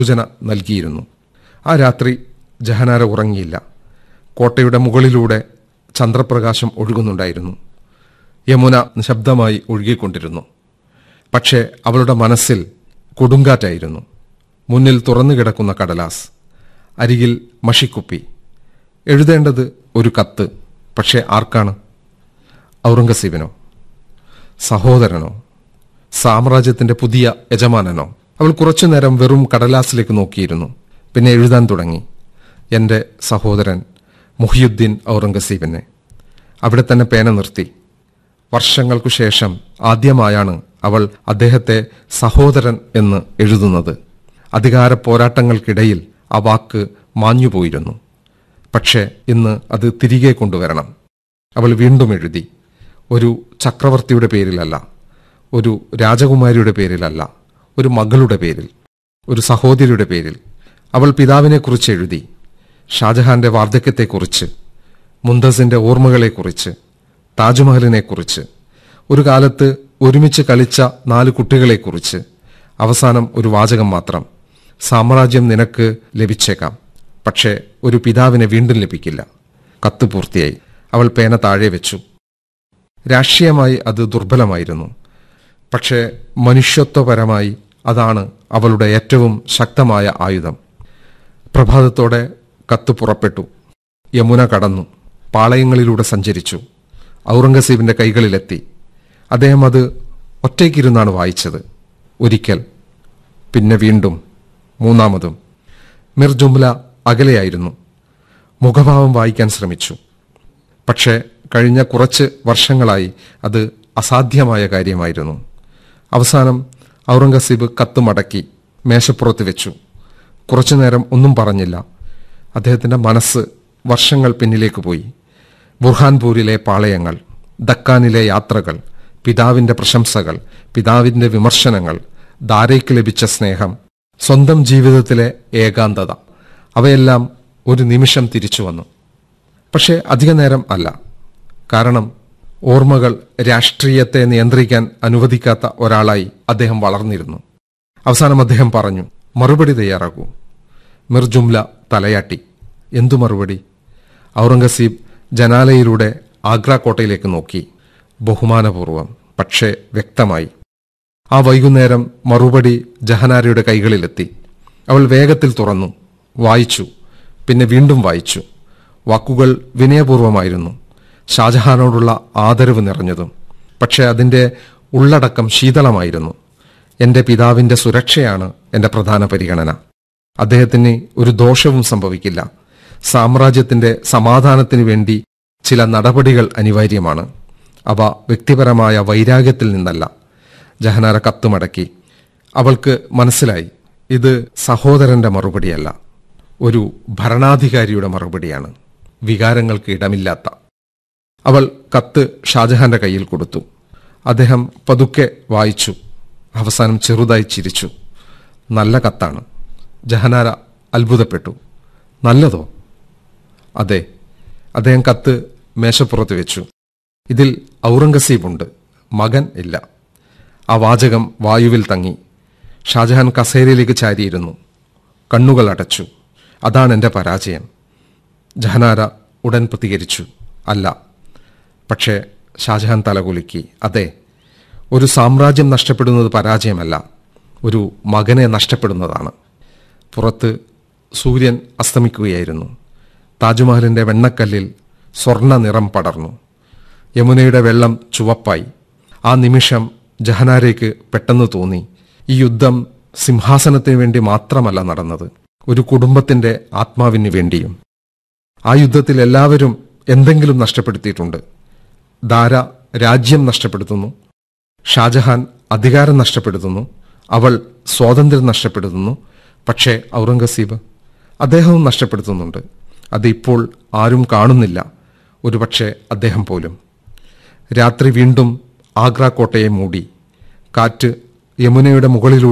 സൂചന നൽകിയിരുന്നു ആ രാത്രി ജഹനാര ഉറങ്ങിയില്ല കോട്ടയുടെ മുകളിലൂടെ ചന്ദ്രപ്രകാശം ഒഴുകുന്നുണ്ടായിരുന്നു യമുന നിശബ്ദമായി ഒഴുകിക്കൊണ്ടിരുന്നു പക്ഷേ അവളുടെ മനസ്സിൽ കൊടുങ്കാറ്റായിരുന്നു മുന്നിൽ തുറന്നു കിടക്കുന്ന കടലാസ് അരികിൽ മഷിക്കുപ്പി എഴുതേണ്ടത് ഒരു കത്ത് പക്ഷേ ആർക്കാണ് ഔറംഗസീബിനോ സഹോദരനോ സാമ്രാജ്യത്തിന്റെ പുതിയ യജമാനനോ അവൾ കുറച്ചുനേരം വെറും കടലാസിലേക്ക് നോക്കിയിരുന്നു പിന്നെ എഴുതാൻ തുടങ്ങി എന്റെ സഹോദരൻ മുഹിയുദ്ദീൻ ഔറംഗസീബിനെ അവിടെ തന്നെ പേന നിർത്തി വർഷങ്ങൾക്കു ശേഷം ആദ്യമായാണ് അവൾ അദ്ദേഹത്തെ സഹോദരൻ എന്ന് എഴുതുന്നത് അധികാര പോരാട്ടങ്ങൾക്കിടയിൽ ആ വാക്ക് മാഞ്ഞുപോയിരുന്നു പക്ഷേ ഇന്ന് അത് തിരികെ കൊണ്ടുവരണം അവൾ വീണ്ടും എഴുതി ഒരു ചക്രവർത്തിയുടെ പേരിലല്ല ഒരു രാജകുമാരിയുടെ പേരിലല്ല ഒരു മകളുടെ പേരിൽ ഒരു സഹോദരിയുടെ പേരിൽ അവൾ പിതാവിനെക്കുറിച്ച് എഴുതി ഷാജഹാന്റെ വാർദ്ധക്യത്തെക്കുറിച്ച് മുന്തസിന്റെ ഓർമ്മകളെക്കുറിച്ച് താജ്മഹലിനെക്കുറിച്ച് ഒരു കാലത്ത് ഒരുമിച്ച് കളിച്ച നാല് കുട്ടികളെക്കുറിച്ച് അവസാനം ഒരു വാചകം മാത്രം സാമ്രാജ്യം നിനക്ക് ലഭിച്ചേക്കാം പക്ഷേ ഒരു പിതാവിനെ വീണ്ടും ലഭിക്കില്ല കത്ത് പൂർത്തിയായി അവൾ പേന താഴെ വെച്ചു രാഷ്ട്രീയമായി അത് ദുർബലമായിരുന്നു പക്ഷേ മനുഷ്യത്വപരമായി അതാണ് അവളുടെ ഏറ്റവും ശക്തമായ ആയുധം പ്രഭാതത്തോടെ കത്ത് പുറപ്പെട്ടു യമുന കടന്നു പാളയങ്ങളിലൂടെ സഞ്ചരിച്ചു ഔറംഗസീബിന്റെ കൈകളിലെത്തി അദ്ദേഹം അത് ഒറ്റയ്ക്കിരുന്നാണ് വായിച്ചത് ഒരിക്കൽ പിന്നെ വീണ്ടും മൂന്നാമതും മിർ ജുംല അകലെയായിരുന്നു മുഖഭാവം വായിക്കാൻ ശ്രമിച്ചു പക്ഷേ കഴിഞ്ഞ കുറച്ച് വർഷങ്ങളായി അത് അസാധ്യമായ കാര്യമായിരുന്നു അവസാനം ഔറംഗസീബ് കത്ത് മടക്കി മേശപ്പുറത്ത് വെച്ചു കുറച്ചുനേരം ഒന്നും പറഞ്ഞില്ല അദ്ദേഹത്തിന്റെ മനസ്സ് വർഷങ്ങൾ പിന്നിലേക്ക് പോയി ബുർഹാൻപൂരിലെ പാളയങ്ങൾ ദക്കാനിലെ യാത്രകൾ പിതാവിന്റെ പ്രശംസകൾ പിതാവിന്റെ വിമർശനങ്ങൾ ദാരയ്ക്ക് ലഭിച്ച സ്നേഹം സ്വന്തം ജീവിതത്തിലെ ഏകാന്തത അവയെല്ലാം ഒരു നിമിഷം തിരിച്ചു വന്നു പക്ഷേ അധിക നേരം അല്ല കാരണം ഓർമ്മകൾ രാഷ്ട്രീയത്തെ നിയന്ത്രിക്കാൻ അനുവദിക്കാത്ത ഒരാളായി അദ്ദേഹം വളർന്നിരുന്നു അവസാനം അദ്ദേഹം പറഞ്ഞു മറുപടി തയ്യാറാകൂ മിർ ജുംല തലയാട്ടി എന്തു മറുപടി ഔറംഗസീബ് ജനാലയിലൂടെ ആഗ്ര കോട്ടയിലേക്ക് നോക്കി ബഹുമാനപൂർവം പക്ഷേ വ്യക്തമായി ആ വൈകുന്നേരം മറുപടി ജഹനാരയുടെ കൈകളിലെത്തി അവൾ വേഗത്തിൽ തുറന്നു വായിച്ചു പിന്നെ വീണ്ടും വായിച്ചു വാക്കുകൾ വിനയപൂർവമായിരുന്നു ഷാജഹാനോടുള്ള ആദരവ് നിറഞ്ഞതും പക്ഷേ അതിന്റെ ഉള്ളടക്കം ശീതളമായിരുന്നു എന്റെ പിതാവിന്റെ സുരക്ഷയാണ് എന്റെ പ്രധാന പരിഗണന അദ്ദേഹത്തിന് ഒരു ദോഷവും സംഭവിക്കില്ല സാമ്രാജ്യത്തിന്റെ സമാധാനത്തിനു വേണ്ടി ചില നടപടികൾ അനിവാര്യമാണ് അവ വ്യക്തിപരമായ വൈരാഗ്യത്തിൽ നിന്നല്ല ജഹനാര കത്തുമടക്കി അവൾക്ക് മനസ്സിലായി ഇത് സഹോദരന്റെ മറുപടിയല്ല ഒരു ഭരണാധികാരിയുടെ മറുപടിയാണ് വികാരങ്ങൾക്ക് ഇടമില്ലാത്ത അവൾ കത്ത് ഷാജഹാന്റെ കയ്യിൽ കൊടുത്തു അദ്ദേഹം പതുക്കെ വായിച്ചു അവസാനം ചെറുതായി ചിരിച്ചു നല്ല കത്താണ് ജഹനാര അത്ഭുതപ്പെട്ടു നല്ലതോ അതെ അദ്ദേഹം കത്ത് മേശപ്പുറത്ത് വെച്ചു ഇതിൽ ഔറംഗസീബുണ്ട് മകൻ ഇല്ല ആ വാചകം വായുവിൽ തങ്ങി ഷാജഹാൻ കസേരയിലേക്ക് ചാരിയിരുന്നു കണ്ണുകൾ അടച്ചു അതാണ് എന്റെ പരാജയം ജഹനാര ഉടൻ പ്രതികരിച്ചു അല്ല പക്ഷേ ഷാജഹാൻ തലകുലുക്കി അതെ ഒരു സാമ്രാജ്യം നഷ്ടപ്പെടുന്നത് പരാജയമല്ല ഒരു മകനെ നഷ്ടപ്പെടുന്നതാണ് പുറത്ത് സൂര്യൻ അസ്തമിക്കുകയായിരുന്നു താജ്മഹലിന്റെ വെണ്ണക്കല്ലിൽ സ്വർണ്ണ നിറം പടർന്നു യമുനയുടെ വെള്ളം ചുവപ്പായി ആ നിമിഷം ജഹനാരയ്ക്ക് പെട്ടെന്ന് തോന്നി ഈ യുദ്ധം സിംഹാസനത്തിന് വേണ്ടി മാത്രമല്ല നടന്നത് ഒരു കുടുംബത്തിന്റെ ആത്മാവിന് വേണ്ടിയും ആ യുദ്ധത്തിൽ എല്ലാവരും എന്തെങ്കിലും നഷ്ടപ്പെടുത്തിയിട്ടുണ്ട് ദാര രാജ്യം നഷ്ടപ്പെടുത്തുന്നു ഷാജഹാൻ അധികാരം നഷ്ടപ്പെടുത്തുന്നു അവൾ സ്വാതന്ത്ര്യം നഷ്ടപ്പെടുത്തുന്നു പക്ഷേ ഔറംഗസീബ് അദ്ദേഹവും നഷ്ടപ്പെടുത്തുന്നുണ്ട് അത് ഇപ്പോൾ ആരും കാണുന്നില്ല ഒരുപക്ഷെ അദ്ദേഹം പോലും രാത്രി വീണ്ടും ആഗ്ര കോട്ടയെ മൂടി കാറ്റ് യമുനയുടെ മുകളിലൂടെ